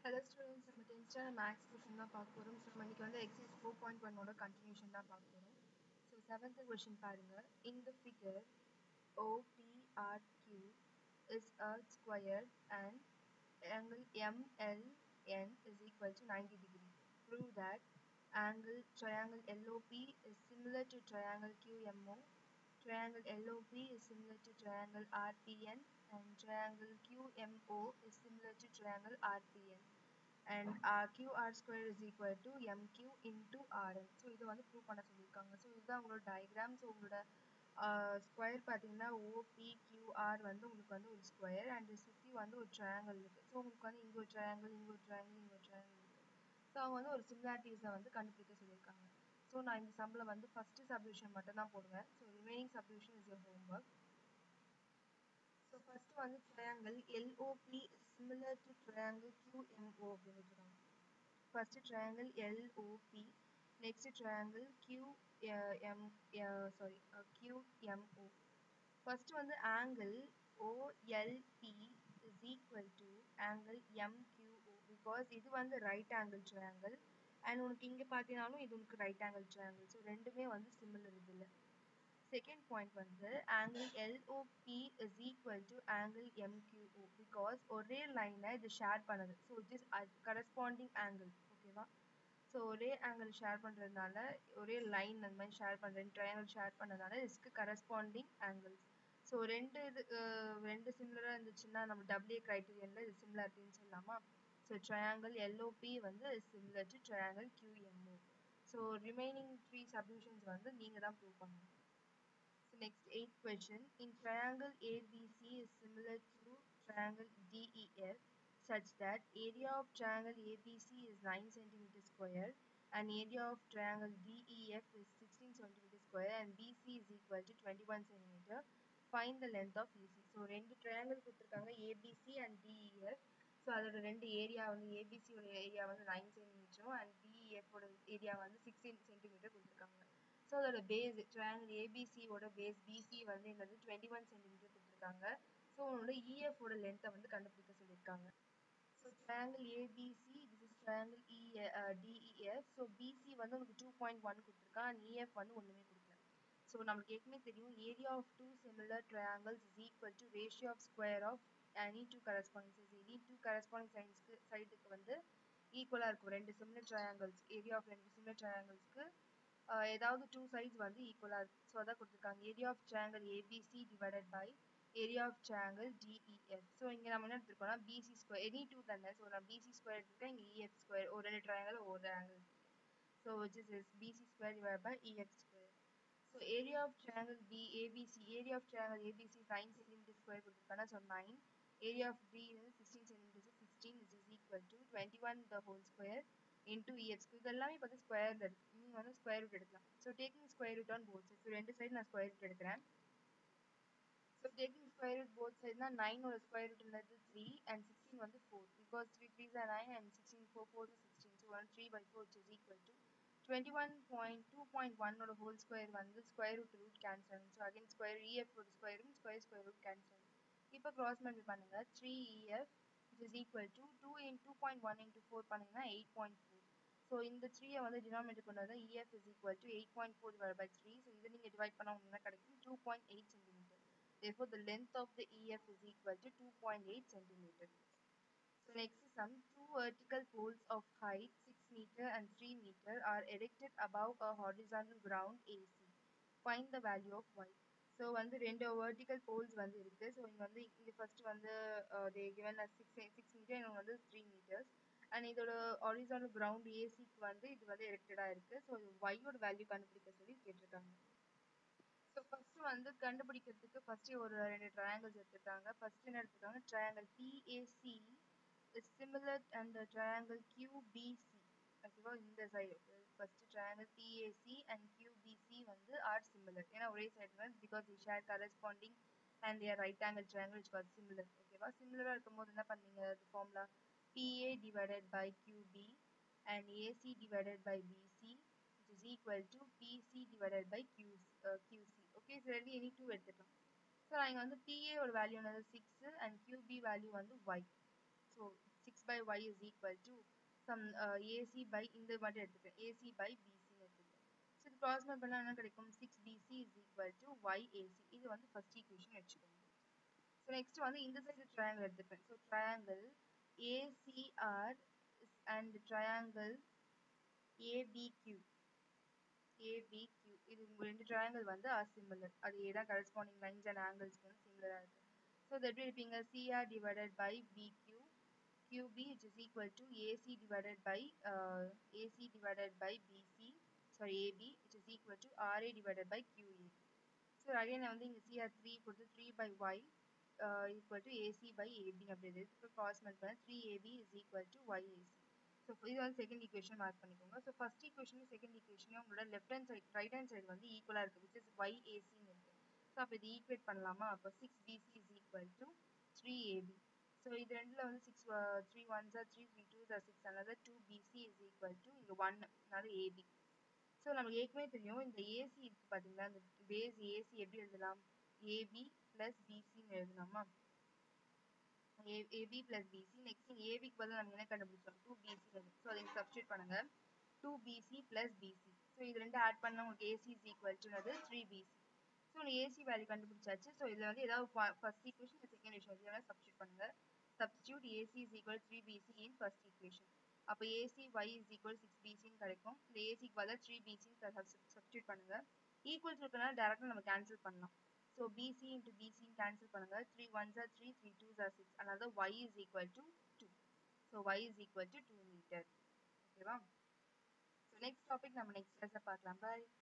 Hello students நம்ம tenth standard maths question தான் பார்க்க போகிறோம் ஸோ நம்ம இன்னைக்கு வந்து எக்ஸைஸ் ஃபோர் பாயிண்ட் ஒன்னோட கண்டினியூஷன் தான் பார்க்க போகிறோம் ஸோ செவன்த் கொஷின் பாருங்க in the figure OPRQ is a square and angle MLN is equal to 90 degree. Prove that angle triangle LOP is similar to triangle QMO, triangle LOP is similar to triangle RPN, and triangle QMO is similar to triangle RPN. And uh, QR square is equal to MQ into RN. So இது வந்து prove பண்ண சொல்லியிருக்காங்க so இதுதான் உங்களோட diagram so உங்களோட square பார்த்தீங்கன்னா ஓபிக்யூஆர் வந்து உங்களுக்கு வந்து ஒரு ஸ்கொயர் அண்ட் சுற்றி வந்து ஒரு ட்ரையாங்கிள் இருக்குது ஸோ உங்களுக்கு வந்து இங்கே ஒரு ட்ரையாங்கிள் இங்கே ஒரு ட்ரையாங்கிள் இங்கே ஒரு ட்ரையாங்கிள் இருக்குது ஸோ அவங்க வந்து ஒரு சிமிலாரிட்டிஸை வந்து கண்டுபிடிக்க சொல்லியிருக்காங்க ஸோ நான் இந்த சம்பில் வந்து ஃபஸ்ட்டு சப்டிவிஷன் மட்டும் தான் போடுவேன் so remaining subdivision is your homework so first வந்து triangle LOP similar to triangle QMO அப்படின்னு சொல்லுவாங்க first triangle LOP next triangle Q M sorry QMO first வந்து angle OLP is equal to angle MQO because இது வந்து right angle triangle and உனக்கு இங்கே பார்த்தீங்கனாலும் இது உனக்கு ரைட் ஆங்கிள் ட்ரையாங்கிள் ஸோ ரெண்டுமே வந்து சிமிலர் இதில் செகண்ட் பாயிண்ட் வந்து angle LOP is equal to angle MQO because ஒரே லைனை இது ஷேர் பண்ணுது so it is corresponding angle ஓகேவா ஸோ ஒரே ஆங்கிள் ஷேர் பண்ணுறதுனால ஒரே லைன் அந்த மாதிரி ஷேர் பண்ணுறேன் ட்ரையாங்கிள் ஷேர் பண்ணதுனால இதுக்கு கரஸ்பாண்டிங் ஆங்கிள்ஸ் ஸோ ரெண்டு இது ரெண்டு சிமிலராக இருந்துச்சுன்னா நம்ம டபிள்யூ க்ரைட்டீரியனில் இது சிமிலாரிட்டின்னு சொல்லலாமா ஸோ ட்ரையாங்கிள் எல்ஓபி வந்து similar to triangle QMO so remaining three subdivisions வந்து நீங்கள் தான் ப்ரூவ் பண்ணணும் So next eighth question. In triangle ABC is similar to triangle DEF such that area of triangle ABC is 9 cm square and area of triangle DEF is 16 cm square and BC is equal to 21 cm. Find the length of EC. So ரெண்டு triangle கொடுத்துருக்காங்க ABC and DEF. So அதோட ரெண்டு area வந்து ஏபிசியோட area வந்து nine சென்டிமீட்டரும் and டிஇஎஃபோட area வந்து சிக்ஸ்டீன் சென்டிமீட்டர் கொடுத்துருக்காங்க ஸோ அதோட பேஸ் ட்ரையாங்கிள் ஏபிசியோட பேஸ் பிசி வந்து என்னது டுவெண்ட்டி ஒன் சென்டிமீட்டர் கொடுத்துருக்காங்க ஸோ உன்னோட இஎஃபோட லென்த்தை வந்து கண்டுபிடிக்க சொல்லியிருக்காங்க so triangle ABC this is triangle E DEF so BC வந்து உனக்கு டூ பாயிண்ட் ஒன் கொடுத்துருக்கான் அண்ட் இஎஃப் வந்து ஒன்றுமே கொடுக்கல ஸோ நமக்கு ஏற்கனவே தெரியும் area of two similar triangles is equal to ratio of square of any two corresponding any two corresponding சைன்ஸ்க்கு சைடுக்கு வந்து ஈக்குவலாக இருக்கும் ரெண்டு சிமிலர் ட்ரையாங்கிள்ஸ் ஏரியா ஆஃப் ரெண்டு சிமிலர் ட்ரையாங்கிள்ஸ்க்கு ஏதாவது டூ சைட்ஸ் வந்து ஈக்குவலாக இருக்குது ஸோ அதான் கொடுத்துருக்காங்க area of triangle ABC divided by area of triangle DEF so இங்கே நம்ம என்ன எடுத்துருக்கோம்னா பிசி ஸ்கொயர் எனி டூ தானே ஸோ நான் பிசி ஸ்கொயர் எடுத்துருக்கேன் இங்கே இஎஃப் ஸ்கொயர் ஒரு ரெண்டு ட்ரையாங்கிள் ஒரு angle so which is is BC square divide by EF square so area of triangle D ABC area of triangle ABC nine centimetre square கொடுத்துருக்காங்க so nine area of B is 16 centimeters 16 which is equal to 21 the whole square into EF square இதெல்லாமே இப்போ வந்து square இருக்கு நீங்கள் வந்து square root எடுக்கலாம் so taking square root on both side ரெண்டு side நான் ஸ்கொயர் ரூட் எடுக்கிறேன் so taking square root both சைட்னா நைனோட ஸ்கொயர் ரூட் என்னது த்ரீ அண்ட் சிக்ஸ்டீன் வந்து four because three three are nine and sixteen four four sixteen so one three by four is equal to twenty one point two point ஒன்னோட whole square வந்து square root root cancel ஆகும் so again square EF ஒரு ஸ்கொயரும் square square root cancel ஆகும் இப்போ cross multiple பண்ணுங்க three EF it is equal to two in two point one into four பண்ணிங்கன்னா eight point four so இந்த த்ரீயை வந்து டினாமினேட் கொண்டு வந்தால் EF is equal to eight point four divide by three so இதை நீங்கள் divide பண்ணால் உங்களுக்கு என்ன கிடைக்கும் two point eight centimetre therefore the length of the EF is equal to 2.8 centimeter. So next sum, two vertical poles of height 6 meter and 3 meter are erected above a horizontal ground AC. Find the value of y. So வந்து ரெண்டு vertical poles வந்து இருக்குது so இங்கே வந்து இங்கே first வந்து they given six six metre இன்னொன்று வந்து த்ரீ மீட்டர்ஸ் அண்ட் இதோட ஆரிசானல் கிரவுண்ட் ஏசிக்கு வந்து இது வந்து எரெக்டடாக இருக்குது ஸோ ஒய்யோட வேல்யூ கண்டுபிடிக்க சொல்லி கேட்டிருக்காங்க ஸோ ஃபர்ஸ்ட் வந்து கண்டுபிடிக்கிறதுக்கு ஃபர்ஸ்ட் ஒரு ரெண்டு ட்ரையாங்கிள்ஸ் எடுத்துருக்காங்க ஃபர்ஸ்ட் என்ன எடுத்துருக்காங்க triangle PAC is similar and triangle QBC ஓகேவா இந்த side first triangle PAC and QBC வந்து ஆர் சிமிலர் ஏன்னா ஒரே சைடு தான் because they share corresponding and their right angle triangle it's call similar ஓகேவா சிமிலராக இருக்கும்போது என்ன பண்ணீங்க அது formula PA divided by QB and AC divided by BC which is equal to PC divided by QC, uh, QC. Okay, so ரெண்டு any two எடுத்துக்கலாம் ஸோ நான் இங்கே வந்து PA ஒரு வேல்யூ வந்து சிக்ஸ் அண்ட் QB வேல்யூ வந்து y so six by y is equal to sum AC by இந்த மட்டும் எடுத்துக்கிறேன் ஏசி பை பிசின்னு எடுத்துக்கிறேன் ஸோ இது க்ராஸ் பண்ணால் என்ன கிடைக்கும் six BC is equal to y AC இது வந்து ஃபர்ஸ்ட் ஈக்குவேஷன் வச்சுக்கோங்க ஸோ நெக்ஸ்ட் வந்து இந்த சைடு ட்ரையாங்கிள் எடுத்துக்கிறேன் so triangle ACR and triangle ABQ ABQ இது உங்க ரெண்டு ட்ரையாங்கிள் வந்து ஆர் சிமிலர் அது ஏதான் கரஸ்பாண்டிங் லைன்ஸ் அண்ட் ஆங்கிள்ஸ்க்கு வந்து சிமிலராக இருக்கு ஸோ இது எப்படி இருப்பீங்க CR divided by BQ QB which is equal to AC divided by uh, AC divided by BC sorry AB which is equal to RA divided by QA. So again நான் வந்து இங்க CR3 கொடுத்து 3 by Y uh, equal to AC by AB அப்படி இருக்கு இப்போ cross multiply பண்ண 3AB is equal to YAC. So இது வந்து செகண்ட் ஈக்குவேஷன் மார்க் பண்ணிக்கோங்க ஸோ ஃபர்ஸ்ட் ஈக்குவேஷனும் செகண்ட் ஈக்குவேஷனும் உங்களோட left hand side right hand side வந்து ஈக்குவலாக இருக்குது விச் இஸ் ஒய் ஏசின்னு இருக்கு ஸோ அப்போ இது ஈக்குவேட் பண்ணலாமா அப்போ six BC is equal to three AB so இது ரெண்டில் வந்து six three one are three three two are six another two BC is equal to இங்கே ஒன் அதாவது ஏபி ஸோ நமக்கு ஏற்கனவே தெரியும் இந்த ஏசி இருக்குது பார்த்தீங்களா இந்த பேஸ் ஏசி எப்படி எழுதலாம் ஏபி ப்ளஸ் பிசின்னு எழுதலாமா ஏபி ப்ளஸ் பிசி நெக்ஸ்ட் இங்கே ஏபிக்கு பதில் நம்ம என்ன கண்டுபிடிச்சோம் டூ பிசி ஸோ அதை சப்ஸ்டியூட் பண்ணுங்க two BC plus BC so இது ரெண்டு ஆட் பண்ண உங்களுக்கு ஏசி இஸ் ஈக்குவல் டுனது த்ரீ பிசி ஸோ நீங்கள் ஏசி வேல்யூ கண்டுபிடிச்சாச்சு ஸோ இதில் வந்து ஏதாவது ஃபர்ஸ்ட் ஈக்குவேஷன் செகண்ட் ஈக்குவேஷன் இது வேணால் சப்ஸ்டியூட் பண்ணுங்க substitute AC is equal three BC in first equation அப்போ AC y is equal six பிசின்னு கிடைக்கும் இந்த ஏசிக்கு பதிலாக த்ரீ பிசின்னு சப்ஸ்டியூட் பண்ணுங்க ஈக்குவல்ஸ் இருக்கனால டேரெக்டாக நம்ம கேன்சல் பண்ணலாம் ஸோ பிசி இன்ட்டு பிசின்னு கேன்சல் பண்ணுங்க three one are three three two are six அதாவது y is equal to two so y is equal to two metre ஓகேவா ஸோ நெக்ஸ்ட் டாபிக் நம்ம நெக்ஸ்ட் கிளாஸில் பார்க்கலாம் பாய்